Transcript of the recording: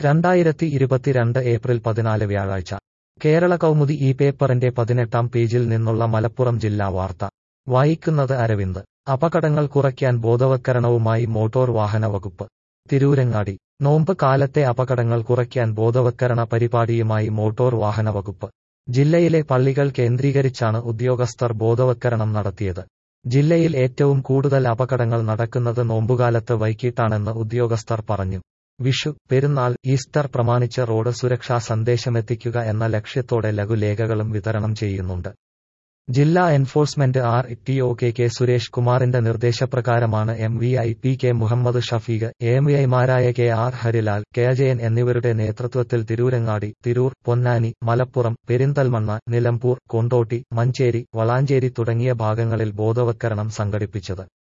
രണ്ടായിരത്തി ഇരുപത്തിരണ്ട് ഏപ്രിൽ പതിനാല് വ്യാഴാഴ്ച കേരള കൗമുദി ഈ പേപ്പറിന്റെ പതിനെട്ടാം പേജിൽ നിന്നുള്ള മലപ്പുറം ജില്ലാ വാർത്ത വായിക്കുന്നത് അരവിന്ദ് അപകടങ്ങൾ കുറയ്ക്കാൻ ബോധവൽക്കരണവുമായി മോട്ടോർ വാഹന വകുപ്പ് തിരൂരങ്ങാടി നോമ്പ് കാലത്തെ അപകടങ്ങൾ കുറയ്ക്കാൻ ബോധവൽക്കരണ പരിപാടിയുമായി മോട്ടോർ വാഹന വകുപ്പ് ജില്ലയിലെ പള്ളികൾ കേന്ദ്രീകരിച്ചാണ് ഉദ്യോഗസ്ഥർ ബോധവൽക്കരണം നടത്തിയത് ജില്ലയിൽ ഏറ്റവും കൂടുതൽ അപകടങ്ങൾ നടക്കുന്നത് നോമ്പുകാലത്ത് വൈകിട്ടാണെന്ന് ഉദ്യോഗസ്ഥർ പറഞ്ഞു വിഷു പെരുന്നാൾ ഈസ്റ്റർ പ്രമാണിച്ച് റോഡ് സുരക്ഷാ സന്ദേശമെത്തിക്കുക എന്ന ലക്ഷ്യത്തോടെ ലഘുലേഖകളും വിതരണം ചെയ്യുന്നുണ്ട് ജില്ലാ enforcement R T O K K Suresh കുമാറിന്റെ നിർദ്ദേശപ്രകാരമാണ് M V I P K Muhammad Shafeeq M V ഐമാരായ K R Harilal K Ajayan എന്നിവരുടെ നേതൃത്വത്തിൽ തിരൂരങ്ങാടി തിരൂർ പൊന്നാനി മലപ്പുറം പെരിന്തൽമണ്ണ നിലമ്പൂർ കൊണ്ടോട്ടി മഞ്ചേരി വളാഞ്ചേരി തുടങ്ങിയ ഭാഗങ്ങളിൽ ബോധവൽക്കരണം സംഘടിപ്പിച്ചത്